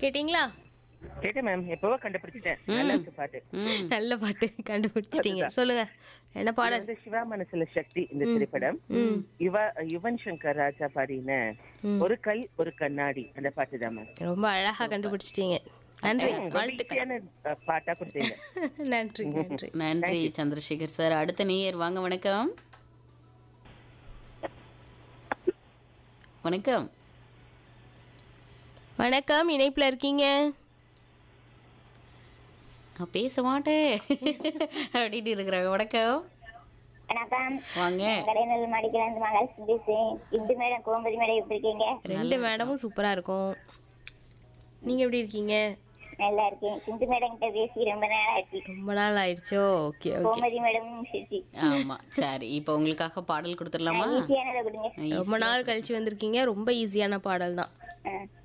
கேட்டிங்களா கேட்டேன் மேம் எப்பவோ கண்டுபிடிச்சிட்டேன் நல்லா இருக்கு பாட்டு ம் நல்ல பாட்டு கண்டுபிடிச்சிட்டீங்க சொல்லுங்க என்ன இது பாடல் வந்து சிவா மனசுல சக்தி இந்த திரைப்படம் யுவ யுவன் சங்கர் ராஜா பாடின ஒரு கை ஒரு கண்ணாடி அந்த பாட்டு தான் மேம் ரொம்ப அழகா கண்டுபிடிச்சிட்டீங்க நன்றி ரொம்ப வாழ்த்துக்கள் ஈஸியான அஹ், பாட்டா கொடுத்தீங்க நன்றி நன்றி நன்றி சந்திரசேகர் சார் அடுத்த நேயர் வாங்க வணக்கம் வணக்கம் வணக்கம் இணைப்புல இருக்கீங்க நான் பேச மாட்டேன் அப்படின்னு இருக்கிறாங்க வணக்கம் வணக்கம் வாங்க கடைநல் மாடிக்கிழந்து மகாலட்சுமி பேசுறேன் இந்து மேடம் கோமதி மேடம் எப்படி இருக்கீங்க ரெண்டு மேடமும் சூப்பரா இருக்கும் நீங்க எப்படி இருக்கீங்க நல்லா இருக்கேன் சிந்து மேடம் கிட்ட பேசி ரொம்ப நேரம் ஆச்சு ரொம்ப நாள் ஆயிடுச்சோ ஓகே ஓகே கோமதி மேடமும் சிரிச்சி ஆமா சரி இப்போ உங்களுக்காக பாடல் கொடுத்துடலாமா ஈஸியானதை கொடுங்க ரொம்ப நாள் கழிச்சு வந்திருக்கீங்க ரொம்ப ஈஸியான பாடல் தான் ஆ.